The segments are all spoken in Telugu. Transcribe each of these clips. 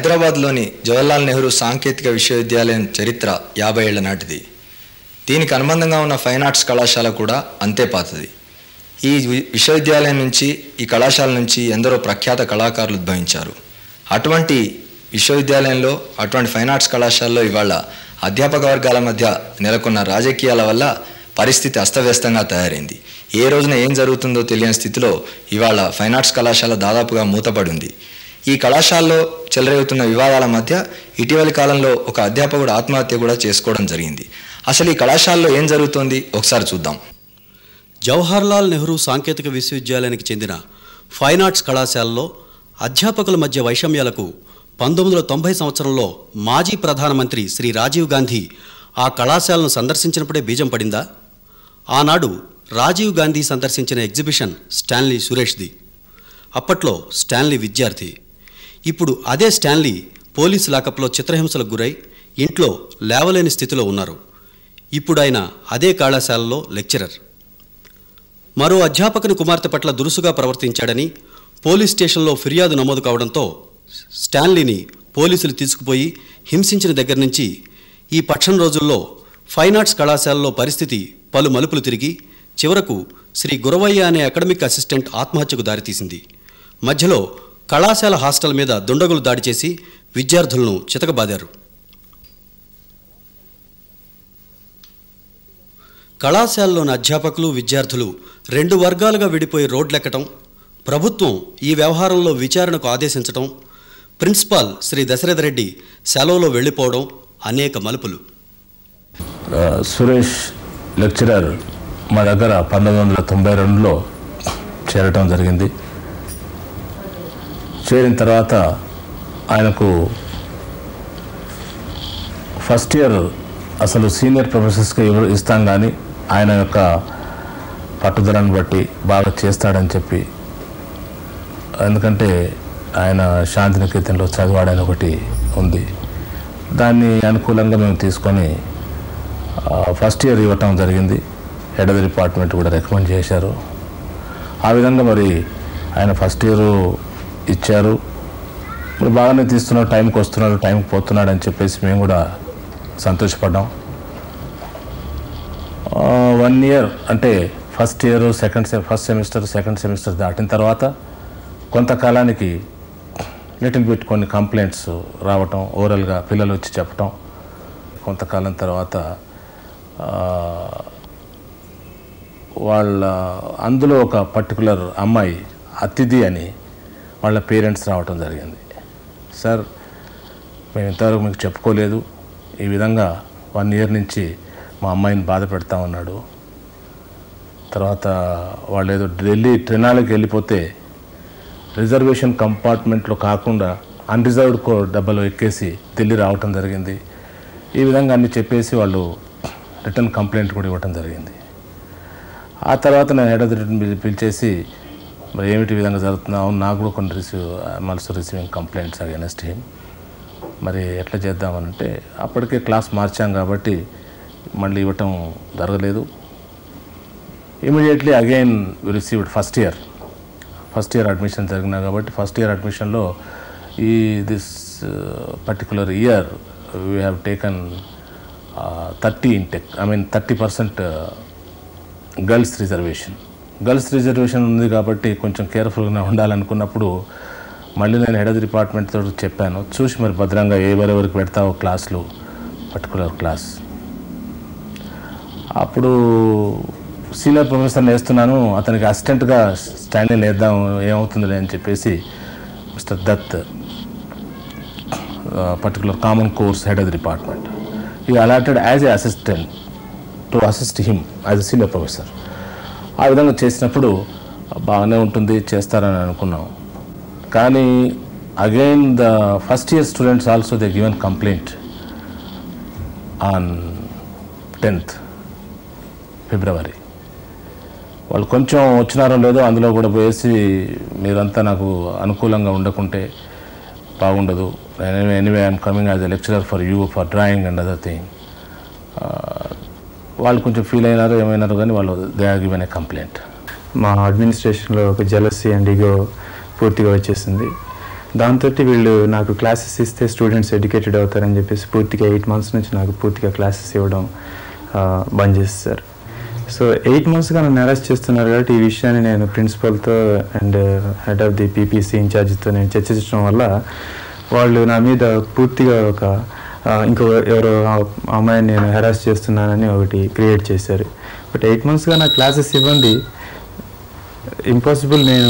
హైదరాబాద్లోని జవహర్లాల్ నెహ్రూ సాంకేతిక విశ్వవిద్యాలయం చరిత్ర యాభై ఏళ్ల నాటిది దీనికి అనుబంధంగా ఉన్న ఫైన్ ఆర్ట్స్ కళాశాల కూడా అంతే పాతది ఈ వి- విశ్వవిద్యాలయం నుంచి ఈ కళాశాల నుంచి ఎందరో ప్రఖ్యాత కళాకారులు ఉద్భవించారు అటువంటి విశ్వవిద్యాలయంలో అటువంటి ఫైన్ ఆర్ట్స్ కళాశాలలో ఇవాళ అధ్యాపక వర్గాల మధ్య నెలకొన్న రాజకీయాల వల్ల పరిస్థితి అస్తవ్యస్తంగా తయారైంది ఏ రోజున ఏం జరుగుతుందో తెలియని స్థితిలో ఇవాళ ఫైన్ ఆర్ట్స్ కళాశాల దాదాపుగా మూతపడి ఉంది ఈ కళాశాలలో చెలరేగుతున్న వివాదాల మధ్య ఇటీవలి కాలంలో ఒక అధ్యాపకుడు ఆత్మహత్య కూడా చేసుకోవడం జరిగింది అసలు ఈ కళాశాలలో ఏం జరుగుతోంది ఒకసారి చూద్దాం జవహర్లాల్ నెహ్రూ సాంకేతిక విశ్వవిద్యాలయానికి చెందిన ఫైన్ ఆర్ట్స్ కళాశాలలో అధ్యాపకుల మధ్య వైషమ్యాలకు పంతొమ్మిది వందల తొంభై సంవత్సరంలో మాజీ ప్రధానమంత్రి శ్రీ రాజీవ్ గాంధీ ఆ కళాశాలను సందర్శించినప్పుడే బీజం పడిందా ఆనాడు రాజీవ్ గాంధీ సందర్శించిన ఎగ్జిబిషన్ స్టాన్లీ సురేష్ది అప్పట్లో స్టాన్లీ విద్యార్థి ఇప్పుడు అదే స్టాన్లీ పోలీసు లాకప్లో చిత్రహింసలకు గురై ఇంట్లో లేవలేని స్థితిలో ఉన్నారు ఇప్పుడు ఆయన అదే కళాశాలలో లెక్చరర్ మరో అధ్యాపకుని కుమార్తె పట్ల దురుసుగా ప్రవర్తించాడని పోలీస్ స్టేషన్లో ఫిర్యాదు నమోదు కావడంతో స్టాన్లీని పోలీసులు తీసుకుపోయి హింసించిన దగ్గర నుంచి ఈ పక్షం రోజుల్లో ఫైన్ ఆర్ట్స్ కళాశాలలో పరిస్థితి పలు మలుపులు తిరిగి చివరకు శ్రీ గురవయ్య అనే అకాడమిక్ అసిస్టెంట్ ఆత్మహత్యకు దారితీసింది మధ్యలో కళాశాల హాస్టల్ మీద దుండగులు దాడి చేసి విద్యార్థులను చితకబాదారు కళాశాలలోని అధ్యాపకులు విద్యార్థులు రెండు వర్గాలుగా విడిపోయి రోడ్లెక్కటం ప్రభుత్వం ఈ వ్యవహారంలో విచారణకు ఆదేశించటం ప్రిన్సిపాల్ శ్రీ దశరథ రెడ్డి సెలవులో వెళ్ళిపోవడం అనేక మలుపులు ఆ, సురేష్ లెక్చరర్ మా దగ్గర పంతొమ్మిది వందల తొంభై రెండులో చేరటం జరిగింది చేరిన తర్వాత ఆయనకు ఫస్ట్ ఇయర్ అసలు సీనియర్ ప్రొఫెసర్స్కి ఇవ్వ- ఇస్తాం కానీ ఆయన యొక్క పట్టుదలను బట్టి బాగా చేస్తాడని చెప్పి ఎందుకంటే ఆయన శాంతినికేతన్లో చదివాడని ఒకటి ఉంది దాన్ని అనుకూలంగా మేము తీసుకొని ఆ, ఫస్ట్ ఇయర్ ఇవ్వటం జరిగింది హెడ్ ఆఫ్ ది డిపార్ట్మెంట్ కూడా రికమెండ్ చేశారు ఆ విధంగా మరి ఆయన ఫస్ట్ ఇయర్ ఇచ్చారు మరి బాగానే తీస్తున్నాడు టైంకి వస్తున్నాడు టైంకి పోతున్నాడు అని చెప్పేసి మేము కూడా సంతోషపడ్డాం వన్ ఇయర్ అంటే ఫస్ట్ ఇయర్ సెకండ్ సె ఫస్ట్ సెమిస్టర్ సెకండ్ సెమిస్టర్ దాటిన తర్వాత కొంతకాలానికి లిటిల్ బిట్ కొన్ని కంప్లైంట్స్ రావటం ఓరల్గా పిల్లలు వచ్చి చెప్పటం కొంతకాలం తర్వాత ఆ, వాళ్ళ అందులో ఒక పర్టికులర్ అమ్మాయి అతిథి అని వాళ్ళ పేరెంట్స్ రావటం జరిగింది సార్ మేము ఇంతవరకు మీకు చెప్పుకోలేదు ఈ విధంగా వన్ ఇయర్ నుంచి మా అమ్మాయిని బాధ పెడతా ఉన్నాడు తర్వాత వాళ్ళు ఏదో ఢిల్లీ ట్రెనాలకి వెళ్ళిపోతే రిజర్వేషన్ కంపార్ట్మెంట్లో కాకుండా అన్రిజర్వ్డ్ కో డబ్బాలో ఎక్కేసి ఢిల్లీ రావటం జరిగింది ఈ విధంగా అన్ని చెప్పేసి వాళ్ళు రిటర్న్ కంప్లైంట్ కూడా ఇవ్వటం జరిగింది ఆ తర్వాత నేను హెడ్ ఆఫ్ ది రిటర్న్ పిలిచేసి మరి ఏమిటి ఈ విధంగా జరుగుతుందో అవును నాకు కూడా కొన్ని receive mails receiving complaints against him మరి ఎట్లా చేద్దామనంటే అప్పటికే క్లాస్ మార్చాం కాబట్టి మళ్ళీ ఇవ్వటం జరగలేదు immediately again received first year first year admission జరిగినా కాబట్టి ఫస్ట్ ఇయర్ అడ్మిషన్లో ఈ this particular year we have taken thirty intake I mean thirty percent girls reservation girls reservation ఉంది కాబట్టి కొంచెం కేర్ఫుల్గా ఉండాలనుకున్నప్పుడు మళ్ళీ నేను హెడ్ ఆఫ్ ది డిపార్ట్మెంట్ తోటి చెప్పాను చూసి మరి భద్రంగా ఎవరెవరికి పెడతావో క్లాసులు పర్టికులర్ క్లాస్ అప్పుడు సీనియర్ ప్రొఫెసర్ని వేస్తున్నాను అతనికి అసిస్టెంట్గా స్టాండింగ్ వేద్దాం ఏమవుతుందిలే అని చెప్పేసి Mr Dutt particular common course head of the department ఈ allotted as a assistant to assist him as a senior professor ఆ విధంగా చేసినప్పుడు బాగానే ఉంటుంది చేస్తారని అనుకున్నాం కానీ again the first year students also they given complaint on tenth February వాళ్ళు కొంచెం వచ్చినారో లేదో అందులో కూడా పోయేసి మీరంతా నాకు అనుకూలంగా ఉండకుంటే బాగుండదు anyway I'm coming as a lecturer for you for drawing and other thing వాళ్ళు కొంచెం ఫీల్ అయినారు ఏమైనారు కానీ వాళ్ళు they are given a complaint మా అడ్మినిస్ట్రేషన్లో ఒక జలసీ అండ్ ఈగో పూర్తిగా వచ్చేసింది దాంతో వీళ్ళు నాకు క్లాసెస్ ఇస్తే స్టూడెంట్స్ ఎడ్యుకేటెడ్ అవుతారని చెప్పేసి పూర్తిగా ఎయిట్ మంత్స్ నుంచి నాకు పూర్తిగా క్లాసెస్ ఇవ్వడం ఆ, బంద్ చేస్తారు సో ఎయిట్ మంత్స్గా నన్ను అరెస్ట్ చేస్తున్నారు కాబట్టి ఈ విషయాన్ని నేను ప్రిన్సిపల్తో and head of the PPC ఇన్ఛార్జ్తో నేను చర్చించడం వల్ల వాళ్ళు నా మీద పూర్తిగా ఒక ఆ, ఇంకో ఎవరో ఆ అమ్మాయిని నేను హెరాస్ చేస్తున్నానని ఒకటి క్రియేట్ చేశారు బట్ ఎయిట్ మంత్స్గా నాకు క్లాసెస్ ఇవ్వండి ఇంపాసిబుల్ నేను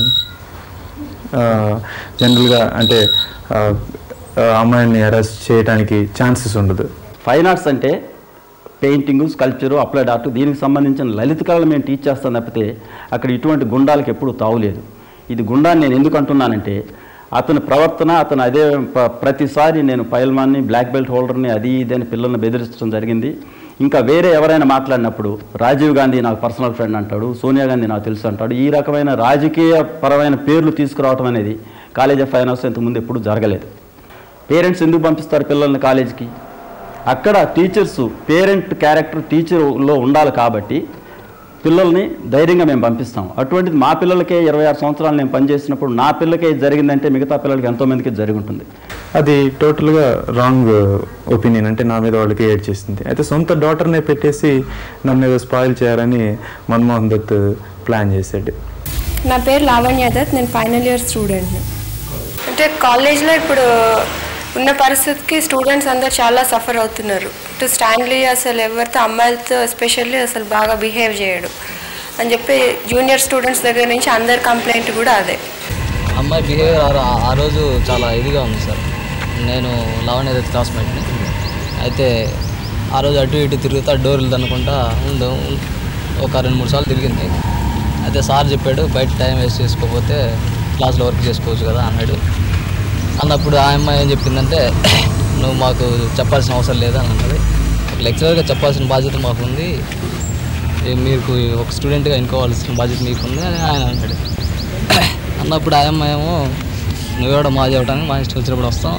జనరల్గా అంటే ఆ, ఆ అమ్మాయిని అరెస్ట్ చేయడానికి ఛాన్సెస్ ఉండదు ఫైన్ ఆర్ట్స్ అంటే పెయింటింగ్ స్కల్ప్చరు అప్లైడ్ ఆర్ట్ దీనికి సంబంధించిన లలిత కళలు మేము టీచ్ చేస్తాం తప్పితే అక్కడ ఇటువంటి గుండాలకు ఎప్పుడూ తావులేదు ఇది గుండాన్ని నేను ఎందుకు అంటున్నానంటే అతని ప్రవర్తన అతను అదే ప్ర- ప్రతిసారి నేను పైల్మాన్ని బ్లాక్ బెల్ట్ హోల్డర్ని అది ఇది అని పిల్లల్ని బెదిరించడం జరిగింది ఇంకా వేరే ఎవరైనా మాట్లాడినప్పుడు రాజీవ్ గాంధీ నాకు పర్సనల్ ఫ్రెండ్ అంటాడు సోనియా గాంధీ నాకు తెలుసు అంటాడు ఈ రకమైన రాజకీయ పరమైన పేర్లు తీసుకురావడం అనేది కాలేజ్ ఆఫ్ ఫైనాన్స్ ఇంతకుముందు ఎప్పుడూ జరగలేదు పేరెంట్స్ ఎందుకు పంపిస్తారు పిల్లల్ని కాలేజీకి అక్కడ టీచర్స్ పేరెంట్ క్యారెక్టర్ టీచర్లో ఉండాలి కాబట్టి పిల్లల్ని ధైర్యంగా మేము పంపిస్తాం అటువంటిది మా పిల్లలకే ఇరవై ఆరు సంవత్సరాలు నేను పనిచేసినప్పుడు నా పిల్లకే ఇది జరిగిందంటే మిగతా పిల్లలకి ఎంతోమందికి జరిగి ఉంటుంది అది టోటల్గా రాంగ్ ఒపీనియన్ అంటే నా మీద వాళ్ళు క్రియేట్ చేసింది అయితే సొంత డాటర్నే పెట్టేసి నన్ను ఏదో స్పాయిల్ చేయాలని మన్మోహన్ దత్ ప్లాన్ చేశాడు నా పేరు లావణ్య దత్ నేను ఫైనల్ ఇయర్ స్టూడెంట్ని అంటే కాలేజ్లో ఇప్పుడు ఉన్న పరిస్థితికి స్టూడెంట్స్ అందరు చాలా సఫర్ అవుతున్నారు ఇటు స్టాన్లీ అసలు ఎవరితో అమ్మాయిలతో ఎస్పెషల్లీ అసలు బాగా బిహేవ్ చేయడు అని చెప్పి జూనియర్ స్టూడెంట్స్ దగ్గర నుంచి అందరి కంప్లైంట్ కూడా అదే అమ్మాయి బిహేవియర్ ఆ- ఆ రోజు చాలా ఇదిగా ఉంది సార్ నేను లవణ్ ఏదైతే క్లాస్మేట్ని అయితే ఆ రోజు అటు ఇటు తిరుగుతా డోర్లు తన్నుకుంటా ఉండు ఒక రెండు మూడు సార్లు తిరిగింది అయితే సార్ చెప్పాడు బయట టైం వేస్ట్ చేసుకోకపోతే క్లాస్లో వర్క్ చేసుకోవచ్చు కదా అన్నాడు అన్నప్పుడు ఆ అమ్మాయి ఏం చెప్పిందంటే నువ్వు మాకు చెప్పాల్సిన అవసరం లేదా అని అన్నది ఒక లెక్చరర్గా చెప్పాల్సిన బాధ్యత మాకు ఉంది ఏ మీకు ఒక స్టూడెంట్గా ఎన్నుకోవాల్సిన బాధ్యత మీకుంది అని ఆయన అన్నాడు అన్నప్పుడు ఆ అమ్మాయి ఏమో నువ్వు కూడా మా చెప్పడానికి మా ఇష్టం వచ్చినప్పుడు వస్తాం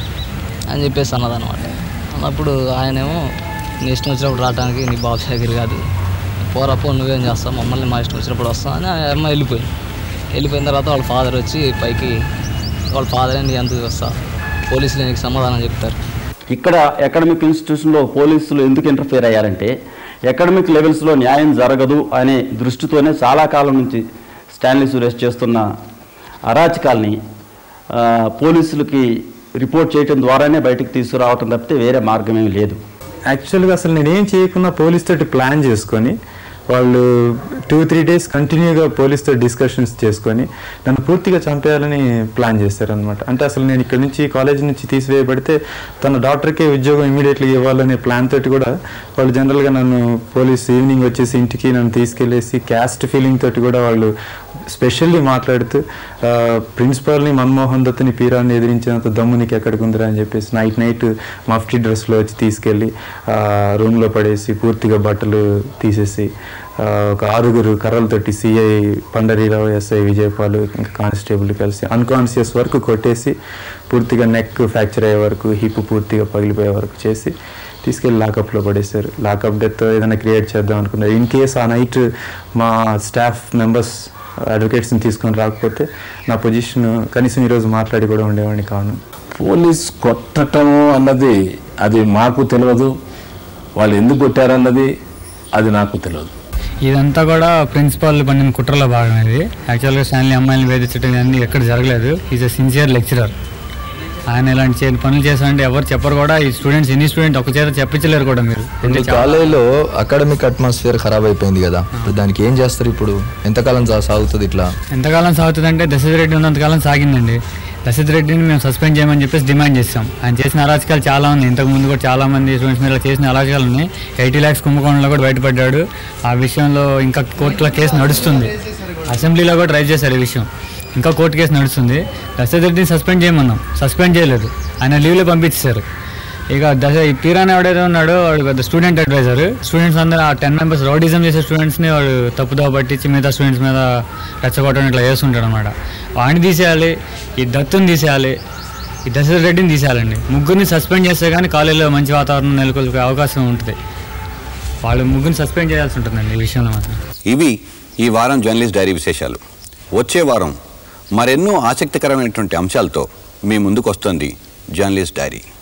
అని చెప్పేసి అన్నదన్నమాట అన్నప్పుడు ఆయనేమో నీ ఇష్టం వచ్చినప్పుడు రావడానికి నీ బాబు దగ్గర కాదు పోరపో నువ్వేం చేస్తావు మమ్మల్ని మా ఇష్టం వచ్చినప్పుడు వస్తాం అని ఆ అమ్మాయి వెళ్ళిపోయింది వెళ్ళిపోయిన తర్వాత వాళ్ళ ఫాదర్ వచ్చి పైకి వాళ్ళ ఫాదరే నీ ఎంత వస్తా పోలీసులు నీకు సమాధానం చెప్తారు ఇక్కడ అకాడమిక్ ఇన్స్టిట్యూషన్లో పోలీసులు ఎందుకు ఇంటర్ఫియర్ అయ్యారంటే అకాడమిక్ లెవెల్స్లో న్యాయం జరగదు అనే దృష్టితోనే చాలా కాలం నుంచి స్టాన్లీ సురేష్ చేస్తున్న అరాచకాల్ని ఆ, పోలీసులకి రిపోర్ట్ చేయడం ద్వారానే బయటకు తీసుకురావటం తప్పితే వేరే మార్గం ఏమీ లేదు యాక్చువల్గా అసలు నేనేం చేయకుండా పోలీస్ తోటి ప్లాన్ చేసుకొని వాళ్ళు టూ త్రీ డేస్ కంటిన్యూగా పోలీస్తో డిస్కషన్స్ చేసుకొని నన్ను పూర్తిగా చంపేయాలని ప్లాన్ చేశారనమాట అంటే అసలు నేను ఇక్కడ నుంచి కాలేజ్ నుంచి తీసివేయబడితే తన డాక్టర్కే ఉద్యోగం ఇమీడియట్లీ ఇవ్వాలనే ప్లాన్ తోటి కూడా వాళ్ళు జనరల్గా నన్ను పోలీస్ ఈవినింగ్ వచ్చేసి ఇంటికి నన్ను తీసుకెళ్ళేసి క్యాస్ట్ ఫీలింగ్ తోటి కూడా వాళ్ళు స్పెషల్లీ మాట్లాడుతూ ఆ, ప్రిన్సిపాల్ని మన్మోహన్ దత్తుని పీరాన్ని ఎదిరించినంత దమ్ము నీకు ఎక్కడికి ఉందిరా అని చెప్పేసి నైట్ నైట్ మఫ్టీ డ్రెస్లో వచ్చి తీసుకెళ్ళి ఆ, రూమ్లో పడేసి పూర్తిగా బట్టలు తీసేసి ఆ, ఒక ఆరుగురు కర్రలతోటి సిఐ పండరీరావు ఎస్ఐ విజయపాలు ఇంకా కానిస్టేబుల్ కలిసి అన్కాన్షియస్ వరకు కొట్టేసి పూర్తిగా నెక్ ఫ్రాక్చర్ అయ్యే వరకు హిప్ పూర్తిగా పగిలిపోయే వరకు చేసి తీసుకెళ్ళి లాకప్లో పడేశారు లాకప్ డెత్ ఏదైనా క్రియేట్ చేద్దాం అనుకున్నారు ఇన్ కేస్ ఆ నైట్ మా స్టాఫ్ మెంబర్స్ అడ్వకేట్స్ని తీసుకొని రాకపోతే నా పొజిషన్ కనీసం ఈరోజు మాట్లాడి కూడా ఉండేవాడిని కాను పోలీస్ కొట్టటము అన్నది అది మాకు తెలియదు వాళ్ళు ఎందుకు కొట్టారన్నది అది నాకు తెలియదు ఇదంతా కూడా ప్రిన్సిపాల్ పండిన కుట్రలో భాగం ఇది యాక్చువల్గా స్టాన్లీ అమ్మాయిని వేధించడం ఇవన్నీ ఎక్కడ జరగలేదు ఈజ్ అ సిన్సియర్ లెక్చరర్ ఆయన ఇలాంటి చే- పనులు చేశారంటే ఎవరు చెప్పరు కూడా ఈ స్టూడెంట్స్ ఎన్ని స్టూడెంట్ ఒక చేత చెప్పించలేరు కూడా మీరు ఇప్పుడు మీ కాలేజీలో అకాడమిక్ అట్మాస్ఫియర్ ఖరాబ్ అయిపోయింది కదా ఇప్పుడు దానికి ఏం చేస్తారు ఇప్పుడు ఎంతకాలం సా- సాగుతుంది ఇట్లా ఎంతకాలం సాగుతుందంటే దశరథ రెడ్డి ఉన్నంతకాలం సాగిందండి దశరథ రెడ్డిని మేము సస్పెండ్ చేయమని చెప్పేసి డిమాండ్ చేస్తాం ఆయన చేసిన అరాచకాలు చాలా ఉన్నాయి ఇంతకు ముందు కూడా చాలా మంది స్టూడెంట్స్ మీద చేసిన అరాచకాలు ఉన్నాయి ఎయిటీ ల్యాక్స్ కుంభకోణంలో కూడా బయటపడ్డాడు ఆ విషయంలో ఇంకా కోర్టులో కేసు నడుస్తుంది అసెంబ్లీలో కూడా రైజ్ చేశారు ఈ విషయం ఇంకా కోర్టు కేసు నడుస్తుంది దశరథ రెడ్డిని సస్పెండ్ చేయమన్నాం సస్పెండ్ చేయలేదు ఆయన లీవ్లో పంపించేశారు ఇక దశ ఈ పీరాన్ ఎవడైతే ఉన్నాడో వాడు పెద్ద స్టూడెంట్ అడ్వైజర్ స్టూడెంట్స్ అందరూ ఆ టెన్ మెంబర్స్ రౌడిజం చేసే స్టూడెంట్స్ని వాడు తప్పుదోవ పట్టించి మిగతా స్టూడెంట్స్ మీద రెచ్చగొట్టడం ఇట్లా చేస్తుంటాడు అనమాట వాడిని తీసేయాలి ఈ దత్తుని తీసేయాలి ఈ దశరథ రెడ్డిని తీసేయాలండి ముగ్గురిని సస్పెండ్ చేస్తే కానీ కాలేజీలో మంచి వాతావరణం నెలకొల్పే అవకాశం ఉంటుంది వాళ్ళు ముగ్గురిని సస్పెండ్ చేయాల్సి ఉంటుందండి ఈ విషయంలో మాత్రం ఇవి ఈ వారం జర్నలిస్ట్ డైరీ విశేషాలు వచ్చే వారం మరెన్నో ఆసక్తికరమైనటువంటి అంశాలతో మీ ముందుకు వస్తుంది జర్నలిస్ట్ డైరీ